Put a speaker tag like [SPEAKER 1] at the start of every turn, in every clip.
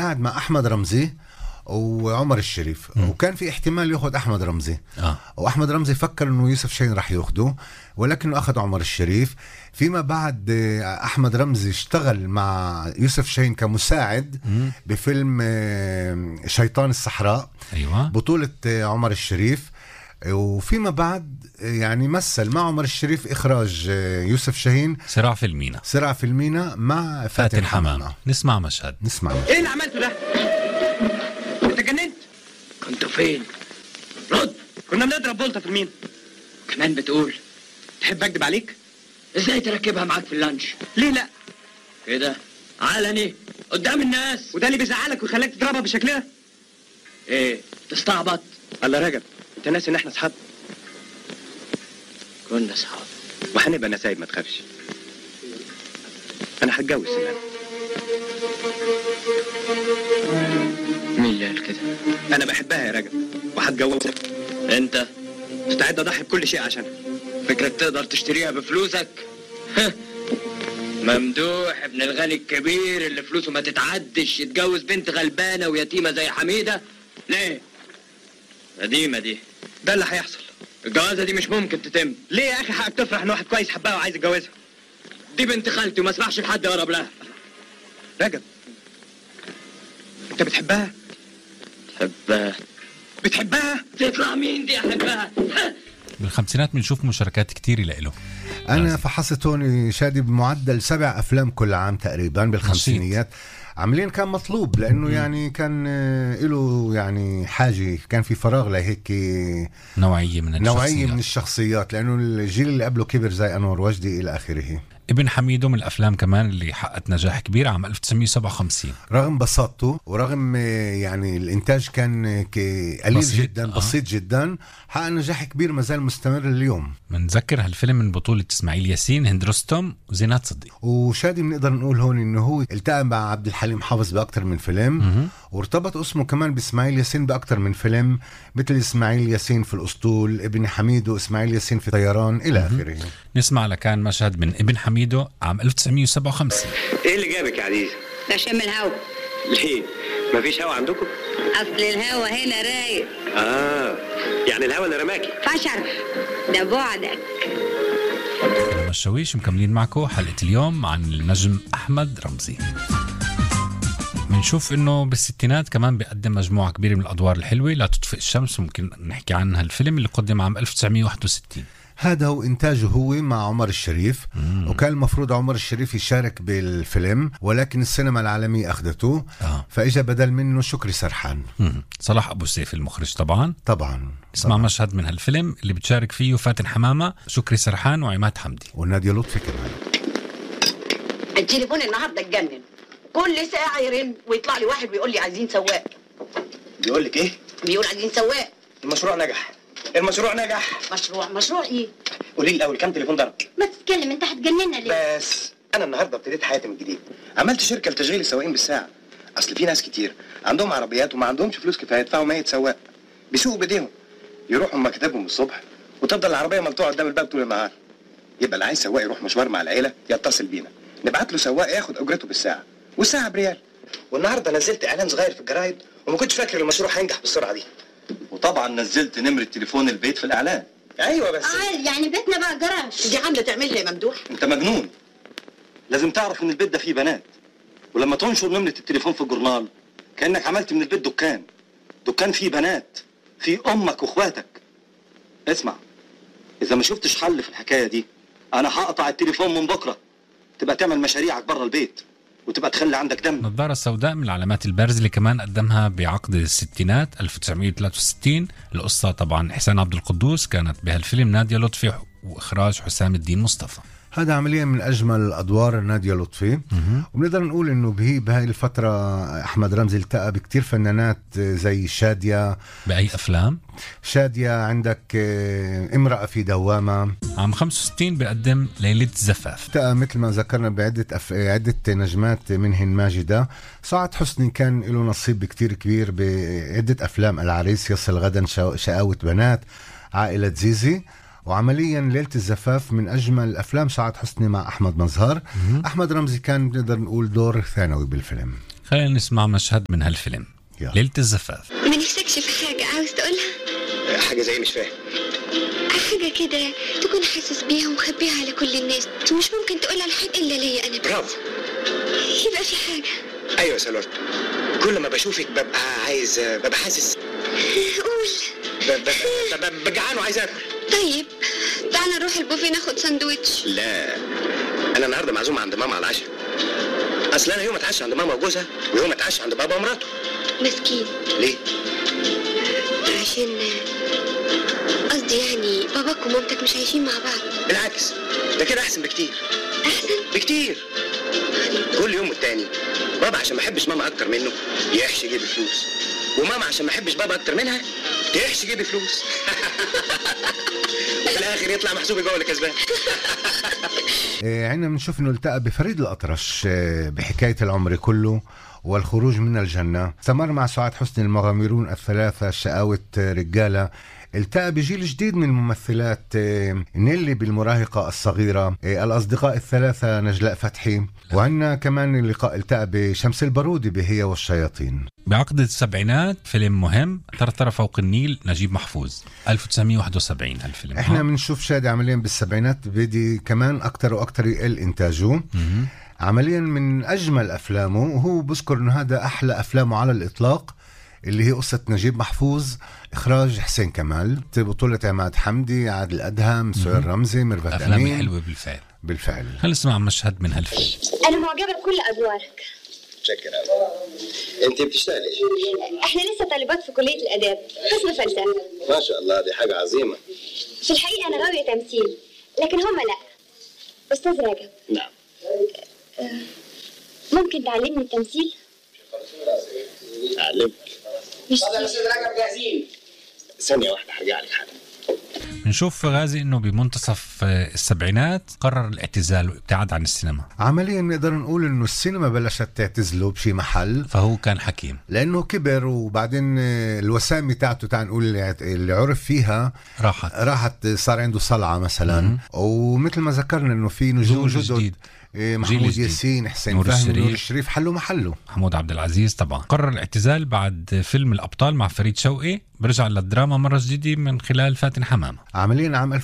[SPEAKER 1] قاعد مع احمد رمزي وعمر الشريف وكان في احتمال ياخذ احمد رمزي
[SPEAKER 2] اه
[SPEAKER 1] واحمد رمزي فكر انه يوسف شاهين راح ياخده ولكنه اخذ عمر الشريف فيما بعد آه، احمد رمزي اشتغل مع يوسف شاهين كمساعد بفيلم آه، شيطان الصحراء
[SPEAKER 2] ايوه
[SPEAKER 1] بطولة آه، عمر الشريف وفيما بعد آه، يعني مثل مع عمر الشريف اخراج آه، يوسف شاهين
[SPEAKER 2] صراع في المينا
[SPEAKER 1] صراع في المينا مع
[SPEAKER 2] فاتن
[SPEAKER 1] فاتن
[SPEAKER 2] حمامة
[SPEAKER 1] حمامة
[SPEAKER 2] نسمع مشهد
[SPEAKER 1] نسمع
[SPEAKER 3] ايه اللي عملته ده؟ انت جننت؟
[SPEAKER 4] كنت فين؟
[SPEAKER 3] رد كنا بنضرب بولطه في المين
[SPEAKER 4] كمان بتقول
[SPEAKER 3] تحب اكدب عليك؟
[SPEAKER 4] ازاي تركبها معاك في اللانش؟
[SPEAKER 3] ليه لا؟
[SPEAKER 4] كده علني قدام الناس
[SPEAKER 3] وده اللي بيزعلك ويخليك تضربها بالشكل ده؟
[SPEAKER 4] ايه تستعبط
[SPEAKER 3] الله رجب انت ناسي ان احنا اصحاب
[SPEAKER 4] كنا اصحاب
[SPEAKER 3] وهنبقى نسايب ما تخافش انا هتجوز سمان
[SPEAKER 4] مين اللي قال كده؟
[SPEAKER 3] انا بحبها يا رجب وهتجوزها
[SPEAKER 4] انت
[SPEAKER 3] مستعد اضحي بكل شيء عشانها
[SPEAKER 4] فكرك تقدر تشتريها بفلوسك؟ ها. ممدوح ابن الغني الكبير اللي فلوسه ما تتعدش يتجوز بنت غلبانه ويتيمه زي حميده؟ ليه؟ قديمه دي
[SPEAKER 3] ده اللي هيحصل
[SPEAKER 4] الجوازه دي مش ممكن تتم
[SPEAKER 3] ليه يا اخي حقك تفرح ان واحد كويس حبها وعايز يتجوزها
[SPEAKER 4] دي بنت خالتي وما اسمحش لحد يقرب لها
[SPEAKER 3] رجب انت بتحبها
[SPEAKER 4] حبها
[SPEAKER 3] بتحبها
[SPEAKER 4] تطلع مين دي احبها ها.
[SPEAKER 2] بالخمسينات بنشوف مشاركات كتير له
[SPEAKER 1] انا فحصت هون شادي بمعدل سبع افلام كل عام تقريبا بالخمسينيات عاملين كان مطلوب لانه يعني كان آه، له يعني حاجه كان في فراغ لهيك
[SPEAKER 2] نوعية من
[SPEAKER 1] نوعيه
[SPEAKER 2] الشخصيات.
[SPEAKER 1] من الشخصيات لانه الجيل اللي قبله كبر زي انور وجدي الى اخره
[SPEAKER 2] ابن حميدو من الافلام كمان اللي حققت نجاح كبير عام 1957
[SPEAKER 1] رغم بساطته ورغم آه، يعني الانتاج كان آه، ك- قليل
[SPEAKER 2] بسيط،
[SPEAKER 1] جدا
[SPEAKER 2] آه.
[SPEAKER 1] بسيط جدا حقق نجاح كبير ما زال مستمر اليوم
[SPEAKER 2] بنذكر هالفيلم من بطولة اسماعيل ياسين هند رستم وزينات صديق
[SPEAKER 1] وشادي بنقدر نقول هون انه هو التقى مع عبد الحليم حافظ باكثر من فيلم وارتبط اسمه كمان باسماعيل ياسين باكثر من فيلم مثل اسماعيل ياسين في الاسطول ابن حميد واسماعيل ياسين في طيران الى اخره
[SPEAKER 2] نسمع لكان مشهد من ابن حميدو عام 1957
[SPEAKER 3] ايه اللي جابك يا عزيز
[SPEAKER 5] بشم الهوا
[SPEAKER 3] ليه مفيش هوا عندكم
[SPEAKER 5] اصل الهوا هنا رايق
[SPEAKER 3] اه يعني الهوا اللي رماكي
[SPEAKER 5] فشر ده بعدك
[SPEAKER 2] لما الشويش مكملين معكم حلقة اليوم عن النجم أحمد رمزي بنشوف انه بالستينات كمان بيقدم مجموعة كبيرة من الأدوار الحلوة لا تطفئ الشمس ممكن نحكي عنها الفيلم اللي قدم عام 1961
[SPEAKER 1] هذا هو انتاجه هو مع عمر الشريف وكان المفروض عمر الشريف يشارك بالفيلم ولكن السينما العالمية اخذته
[SPEAKER 2] آه.
[SPEAKER 1] فاجا بدل منه شكري سرحان
[SPEAKER 2] مم. صلاح أبو سيف المخرج طبعا
[SPEAKER 1] طبعا
[SPEAKER 2] نسمع مشهد من هالفيلم اللي بتشارك فيه فاتن حمامة شكري سرحان وعماد حمدي
[SPEAKER 1] ونادية لطفي كمان
[SPEAKER 6] التليفون النهارده اتجنن كل ساعه يرن ويطلع لي واحد ويقول لي عايزين سواق
[SPEAKER 3] بيقول لك ايه
[SPEAKER 6] بيقول عايزين سواق
[SPEAKER 3] المشروع نجح المشروع نجح
[SPEAKER 6] مشروع مشروع ايه
[SPEAKER 3] قولي لي الاول كام تليفون ضرب
[SPEAKER 6] ما تتكلم انت هتجننا ليه
[SPEAKER 3] بس انا النهارده ابتديت حياتي من جديد عملت شركه لتشغيل السواقين بالساعه اصل في ناس كتير عندهم عربيات وما عندهمش فلوس كفايه يدفعوا 100 سواق بيسوقوا بايديهم يروحوا مكاتبهم الصبح وتفضل العربيه مقطوعه قدام الباب طول النهار يبقى اللي عايز سواق يروح مشوار مع العيله يتصل بينا نبعت له سواق ياخد اجرته بالساعه والساعه بريال والنهارده نزلت اعلان صغير في الجرايد وما كنتش فاكر المشروع هينجح بالسرعه دي
[SPEAKER 7] وطبعا نزلت نمرة تليفون البيت في الإعلان
[SPEAKER 3] ايوه بس
[SPEAKER 6] اه يعني بيتنا بقى جراج دي عامله تعمل لي يا ممدوح
[SPEAKER 7] أنت مجنون لازم تعرف إن البيت ده فيه بنات ولما تنشر نمرة التليفون في الجورنال كأنك عملت من البيت دكان دكان فيه بنات فيه أمك وإخواتك اسمع إذا ما شفتش حل في الحكاية دي أنا هقطع التليفون من بكرة تبقى تعمل مشاريعك بره البيت وتبقى تخلي عندك دم
[SPEAKER 2] النظارة السوداء من العلامات البارزة اللي كمان قدمها بعقد الستينات 1963 القصة طبعا إحسان عبد القدوس كانت بهالفيلم نادية لطفي وإخراج حسام الدين مصطفى
[SPEAKER 1] هذا عمليا من اجمل الادوار ناديه لطفي وبنقدر نقول انه به بهاي الفتره احمد رمزي التقى بكتير فنانات زي شاديه
[SPEAKER 2] بأي أفلام
[SPEAKER 1] شاديه عندك آه، امراه في دوامه
[SPEAKER 2] عام 65 بيقدم ليلة الزفاف
[SPEAKER 1] التقى مثل ما ذكرنا بعده أف... عده نجمات منهن ماجده سعد حسني كان له نصيب كتير كبير بعده افلام العريس يصل غدا شا- شقاوه بنات عائله زيزي وعمليا ليله الزفاف من اجمل افلام سعد حسني مع احمد مظهر احمد رمزي كان بنقدر نقول دور ثانوي بالفيلم
[SPEAKER 2] خلينا نسمع مشهد من هالفيلم
[SPEAKER 1] يلا.
[SPEAKER 2] ليلة الزفاف
[SPEAKER 8] ما نفسكش في حاجة عاوز تقولها
[SPEAKER 3] حاجه زي مش فاهم
[SPEAKER 8] حاجة كده تكون حاسس بيها ومخبيها على كل الناس ومش ممكن تقولها لحد إلا ليا أنا بس
[SPEAKER 3] برافو
[SPEAKER 8] يبقى في حاجة
[SPEAKER 3] ايوه يا سلوى كل ما بشوفك ببقى عايز ببقى حاسس
[SPEAKER 8] قول
[SPEAKER 3] ب- ب- ب- ب- بجعان وعايز اكل
[SPEAKER 8] طيب تعالى نروح البوفيه ناخد ساندوتش
[SPEAKER 3] لا انا النهارده معزوم عند ماما على العشاء اصل انا يوم اتعشى عند ماما وجوزها ويوم اتعشى عند بابا ومراته
[SPEAKER 8] مسكين
[SPEAKER 3] ليه
[SPEAKER 8] عشان قصدي يعني باباك ومامتك مش عايشين مع بعض
[SPEAKER 3] بالعكس ده كده احسن بكتير
[SPEAKER 8] أحسن
[SPEAKER 3] بكتير كل يوم والتاني بابا عشان ما احبش ماما اكتر منه يحشي يجيب فلوس وماما عشان ما احبش بابا اكتر منها تحشي يجيب فلوس وفي الاخر يطلع محسوبي جوه اللي كسبان
[SPEAKER 1] آه، عنا بنشوف انه التقى بفريد الاطرش آه، بحكايه العمر كله والخروج من الجنه استمر مع سعاد حسني المغامرون الثلاثه شقاوه آه، رجاله التقى بجيل جديد من الممثلات آه، نيلي بالمراهقة الصغيرة آه، الأصدقاء الثلاثة نجلاء فتحي وعنا كمان اللقاء التقى بشمس البارودي بهي والشياطين
[SPEAKER 2] بعقد السبعينات فيلم مهم ثرثرة فوق النيل نجيب محفوظ 1971 هالفيلم
[SPEAKER 1] احنا
[SPEAKER 2] ها؟
[SPEAKER 1] بنشوف شادي عمليا بالسبعينات بدي كمان اكتر واكتر يقل انتاجه
[SPEAKER 2] مهم.
[SPEAKER 1] عمليا من اجمل افلامه وهو بذكر انه هذا احلى افلامه على الاطلاق اللي هي قصة نجيب محفوظ إخراج حسين كمال بطولة عماد حمدي عادل أدهم سهير رمزي ميرفت
[SPEAKER 2] أفلام
[SPEAKER 1] أمين
[SPEAKER 2] حلوة بالفعل
[SPEAKER 1] بالفعل
[SPEAKER 2] خلينا نسمع مشهد من هالفيلم
[SPEAKER 8] أنا معجبة بكل أدوارك
[SPEAKER 3] شكرا انت بتشتغلي
[SPEAKER 8] إحنا لسه طالبات في كلية الآداب قسم فلسفة
[SPEAKER 3] ما شاء الله دي حاجه عظيمه
[SPEAKER 8] في الحقيقة أنا غاوية تمثيل لكن هم لا أستاذ راجب
[SPEAKER 3] نعم
[SPEAKER 8] ممكن تعلمني التمثيل؟
[SPEAKER 3] اعلمك
[SPEAKER 8] مش
[SPEAKER 3] ثانيه واحده هرجع لك حالا
[SPEAKER 2] بنشوف غازي انه بمنتصف آه، السبعينات قرر الاعتزال والابتعاد عن السينما
[SPEAKER 1] عمليا نقدر نقول انه السينما بلشت تعتزله بشي محل
[SPEAKER 2] فهو كان حكيم
[SPEAKER 1] لانه كبر وبعدين آه، الوسامه تاعته تعال نقول اللي اعت- اللي عرف فيها
[SPEAKER 2] راحت
[SPEAKER 1] راحت صار عنده صلعه مثلا ومثل ما ذكرنا انه في نجوم
[SPEAKER 2] جيل
[SPEAKER 1] جدد
[SPEAKER 2] جديد.
[SPEAKER 1] إيه،
[SPEAKER 2] جيل
[SPEAKER 1] محمود
[SPEAKER 2] جديد.
[SPEAKER 1] ياسين حسين
[SPEAKER 2] نور
[SPEAKER 1] فهمي
[SPEAKER 2] الشريف.
[SPEAKER 1] نور الشريف حلوا محله
[SPEAKER 2] محمود عبد العزيز طبعا قرر الاعتزال بعد فيلم الابطال مع فريد شوقي برجع للدراما مره جديده من خلال فاتن حمامه
[SPEAKER 1] عمليا عام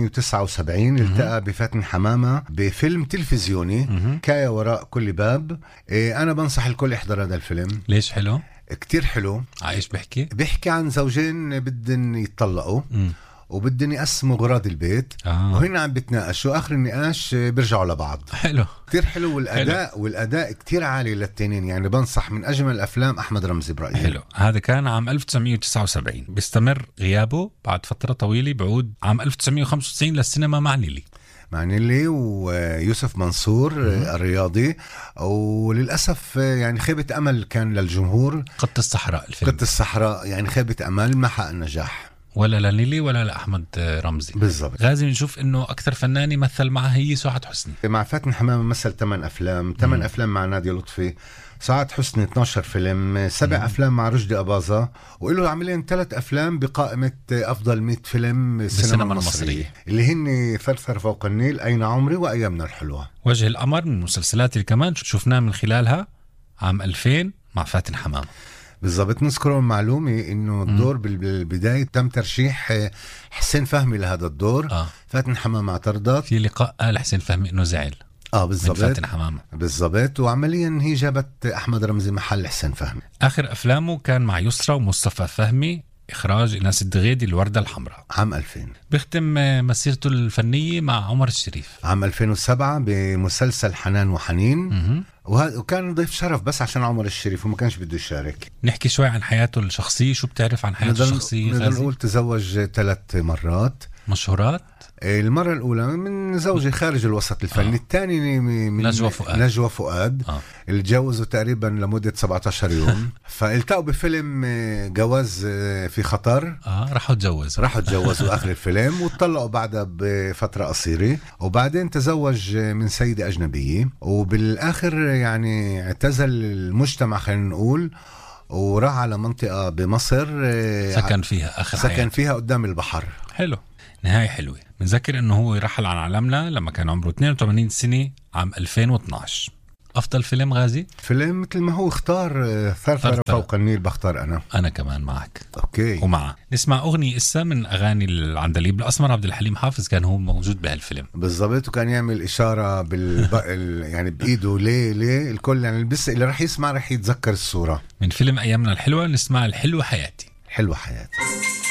[SPEAKER 1] 1979 التقى بفاتن حمامة بفيلم تلفزيوني كايا وراء كل باب إيه أنا بنصح الكل يحضر هذا الفيلم
[SPEAKER 2] ليش حلو
[SPEAKER 1] كتير حلو
[SPEAKER 2] عايش بحكي
[SPEAKER 1] بيحكي عن زوجين بدن يتطلقوا
[SPEAKER 2] مم.
[SPEAKER 1] وبدن يقسموا غراض البيت
[SPEAKER 2] آه.
[SPEAKER 1] وهنا عم بتناقشوا اخر النقاش آه، بيرجعوا لبعض
[SPEAKER 2] حلو
[SPEAKER 1] كتير حلو والاداء والاداء كتير عالي للتنين يعني بنصح من اجمل افلام احمد رمزي برايي
[SPEAKER 2] حلو هذا كان عام 1979 بيستمر غيابه بعد فترة طويلة بعود عام 1995 للسينما مع نيلي
[SPEAKER 1] مع نيلي ويوسف منصور آه، الرياضي وللاسف آه، يعني خيبه امل كان للجمهور
[SPEAKER 2] قط الصحراء الفيلم
[SPEAKER 1] قط الصحراء يعني خيبه امل ما حقق النجاح
[SPEAKER 2] ولا لنيلي ولا لأحمد رمزي
[SPEAKER 1] بالضبط
[SPEAKER 2] غازي بنشوف انه اكثر فنان يمثل معها هي سعاد حسني
[SPEAKER 1] مع فاتن حمامه مثل 8 افلام 8 افلام مع نادية لطفي سعاد حسني 12 فيلم سبع افلام مع رشدي اباظه وله عاملين ثلاث افلام بقائمه افضل 100 فيلم السينما
[SPEAKER 2] بالسينما
[SPEAKER 1] المصريه
[SPEAKER 2] المصرية.
[SPEAKER 1] اللي هن ثرثر فوق النيل اين عمري وايامنا الحلوه
[SPEAKER 2] وجه القمر من المسلسلات اللي كمان شفناه من خلالها عام 2000 مع فاتن حمام
[SPEAKER 1] بالضبط نذكر معلومه انه الدور بال- بالبدايه تم ترشيح آه، حسين فهمي لهذا الدور
[SPEAKER 2] اه
[SPEAKER 1] فاتن حمامه اعترضت
[SPEAKER 2] في لقاء قال حسين فهمي انه زعل
[SPEAKER 1] اه
[SPEAKER 2] من
[SPEAKER 1] بالضبط
[SPEAKER 2] فاتن حمامه
[SPEAKER 1] بالضبط وعمليا هي جابت احمد رمزي محل حسين فهمي
[SPEAKER 2] اخر افلامه كان مع يسرى ومصطفى فهمي اخراج ايناس الدغيدي الورده الحمراء
[SPEAKER 1] عام 2000
[SPEAKER 2] بيختم آه، مسيرته الفنيه مع عمر الشريف
[SPEAKER 1] عام 2007 بمسلسل حنان وحنين
[SPEAKER 2] مهم.
[SPEAKER 1] وهذا وكان ضيف شرف بس عشان عمر الشريف وما كانش بده يشارك
[SPEAKER 2] نحكي شوي عن حياته الشخصيه شو بتعرف عن حياته
[SPEAKER 1] نقدر
[SPEAKER 2] الشخصيه
[SPEAKER 1] نقدر
[SPEAKER 2] غازي
[SPEAKER 1] نقول تزوج ثلاث مرات
[SPEAKER 2] مشهورات
[SPEAKER 1] المرة الأولى من زوجة خارج الوسط الفني
[SPEAKER 2] آه.
[SPEAKER 1] الثاني من
[SPEAKER 2] نجوى فؤاد.
[SPEAKER 1] نجوى فؤاد
[SPEAKER 2] اه
[SPEAKER 1] اللي تجوزوا تقريبا لمدة 17 يوم فالتقوا بفيلم آه، جواز آه، في خطر
[SPEAKER 2] اه راحوا تجوزوا
[SPEAKER 1] راحوا تجوزوا اخر الفيلم واتطلقوا بعدها بفتره قصيره وبعدين تزوج من سيده اجنبيه وبالاخر يعني اعتزل المجتمع خلينا نقول وراح على منطقه بمصر آه،
[SPEAKER 2] سكن فيها اخر
[SPEAKER 1] سكن
[SPEAKER 2] حياته.
[SPEAKER 1] فيها قدام البحر
[SPEAKER 2] حلو نهاية حلوة بنذكر انه هو رحل عن عالمنا لما كان عمره 82 سنة عام 2012 افضل فيلم غازي
[SPEAKER 1] فيلم مثل ما هو اختار آه، ثرثرة
[SPEAKER 2] ثرثرة.
[SPEAKER 1] فوق النيل بختار انا
[SPEAKER 2] انا كمان معك
[SPEAKER 1] اوكي
[SPEAKER 2] ومعه نسمع اغنيه اسا من اغاني العندليب الاسمر عبد الحليم حافظ كان هو موجود بهالفيلم
[SPEAKER 1] بالضبط وكان يعمل اشاره بال ال- يعني بايده ليه ليه الكل يعني بس اللي راح يسمع راح يتذكر الصوره
[SPEAKER 2] من فيلم ايامنا الحلوه نسمع الحلوه حياتي
[SPEAKER 1] حلوه حياتي